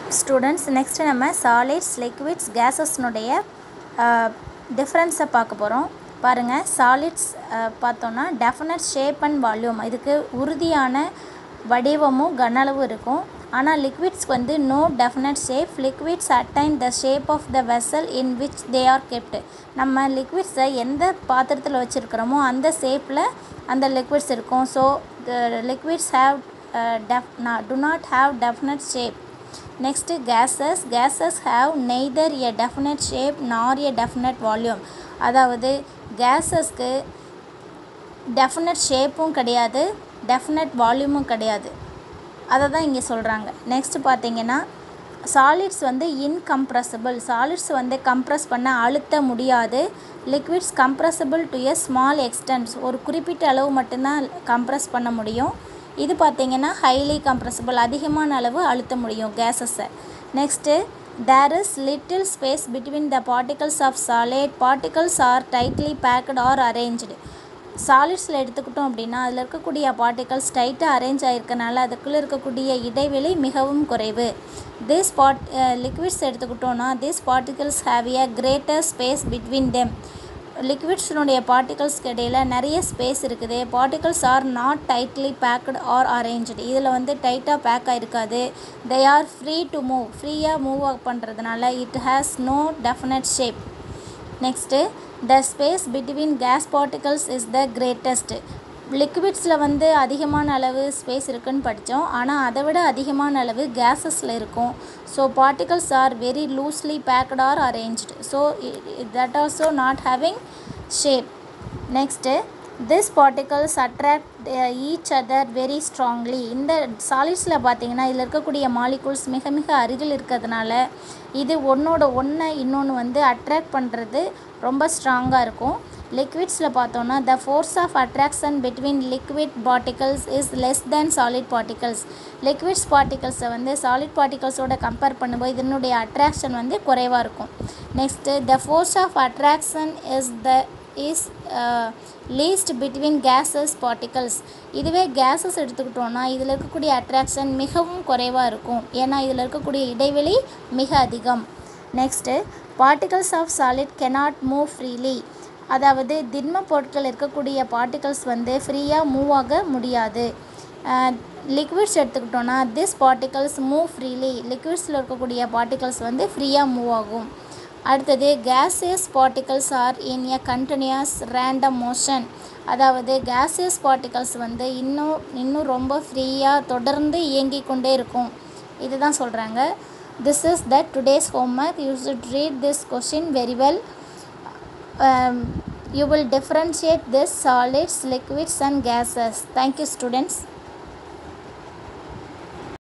students next நம்ம solids liquids கேஸஸ்னுடைய டிஃப்ரென்ஸை பார்க்க போகிறோம் பாருங்கள் சாலிட்ஸ் பார்த்தோன்னா டெஃபினட் ஷேப் அண்ட் வால்யூம் இதுக்கு உறுதியான வடிவமும் கன அளவும் இருக்கும் ஆனால் லிக்விட்ஸ்க்கு வந்து no definite shape liquids attain the shape of the vessel in which they are kept நம்ம லிக்விட்ஸை எந்த பாத்திரத்தில் வச்சுருக்கிறோமோ அந்த ஷேப்பில் அந்த லிக்விட்ஸ் இருக்கும் so the liquids have def to not have definite shape next gases gases have neither a definite shape nor a definite volume அதாவது கேஸஸ்க்கு definite ஷேப்பும் கிடையாது டெஃபினட் வால்யூமும் கிடையாது அதை தான் இங்கே சொல்கிறாங்க நெக்ஸ்ட்டு பார்த்தீங்கன்னா சாலிட்ஸ் வந்து இன்கம்ப்ரஸபிள் சாலிட்ஸ் வந்து கம்ப்ரஸ் பண்ண அழுத்த முடியாது liquids compressible to a small extents ஒரு குறிப்பிட்ட அளவு மட்டும்தான் கம்ப்ரஸ் பண்ண முடியும் இது பார்த்திங்கன்னா ஹைலி கம்ப்ரஸபிள் அதிகமான அளவு அழுத்த முடியும் கேஸஸை next there is little space between the particles of solid particles are tightly packed R arranged சாலிட்ஸில் எடுத்துக்கிட்டோம் அப்படின்னா அதில் இருக்கக்கூடிய பார்ட்டிகல்ஸ் டைட்டாக அரேஞ்ச் ஆகிருக்கனால அதுக்குள்ளே இருக்கக்கூடிய இடைவெளி மிகவும் குறைவு திஸ் பார்ட் லிக்விட்ஸ் எடுத்துக்கிட்டோன்னா this particles have a greater space between them லிக்விட்ஸினுடைய பார்ட்டிகல்ஸ்க்கு இடையில் நிறைய ஸ்பேஸ் இருக்குது particles are not tightly packed R arranged இதில் வந்து டைட்டாக பேக் ஆகிருக்காது they are free to move ஃப்ரீயாக மூவ் பண்ணுறதுனால it has no definite shape next the space between gas particles is the greatest லிக்விட்ஸில் வந்து அதிகமான அளவு ஸ்பேஸ் இருக்குன்னு படித்தோம் ஆனால் அதை விட அதிகமான அளவு கேஸஸில் இருக்கும் so particles are very loosely packed R arranged so that also not having shape next this particles attract each other very strongly இந்த சாலிட்ஸில் பார்த்தீங்கன்னா இதில் இருக்கக்கூடிய மாலிகூல்ஸ் மிக மிக அருகில் இருக்கிறதுனால இது ஒன்றோட ஒன்றை இன்னொன்று வந்து அட்ராக்ட் பண்ணுறது ரொம்ப ஸ்ட்ராங்காக இருக்கும் லிக்விட்ஸில் பார்த்தோன்னா the force of attraction between liquid particles is less than solid particles liquids பார்ட்டிகல்ஸை வந்து சாலிட் பார்ட்டிகல்ஸோட கம்பேர் பண்ணும்போது இதனுடைய அட்ராக்ஷன் வந்து குறைவாக இருக்கும் next the force of attraction is the is least between gases particles இதுவே கேஸஸ் எடுத்துக்கிட்டோன்னா இதில் இருக்கக்கூடிய அட்ராக்ஷன் மிகவும் குறைவாக இருக்கும் ஏன்னா இதில் இருக்கக்கூடிய இடைவெளி மிக அதிகம் next particles of solid cannot move freely அதாவது திண்ம பொருட்கள் இருக்கக்கூடிய பார்ட்டிகல்ஸ் வந்து ஃப்ரீயாக மூவ் ஆக முடியாது லிக்விட்ஸ் எடுத்துக்கிட்டோன்னா திஸ் பார்ட்டிகல்ஸ் மூவ் ஃப்ரீலி லிக்விட்ஸில் இருக்கக்கூடிய பார்ட்டிகல்ஸ் வந்து ஃப்ரீயாக மூவ் ஆகும் அடுத்தது gaseous particles are in a continuous random motion அதாவது கேஸியஸ் பார்ட்டிகல்ஸ் வந்து இன்னும் இன்னும் ரொம்ப ஃப்ரீயாக தொடர்ந்து இயங்கி கொண்டே இருக்கும் இதுதான் சொல்கிறாங்க this is the today's homework you should read this question very well you will differentiate this solids liquids and gases thank you students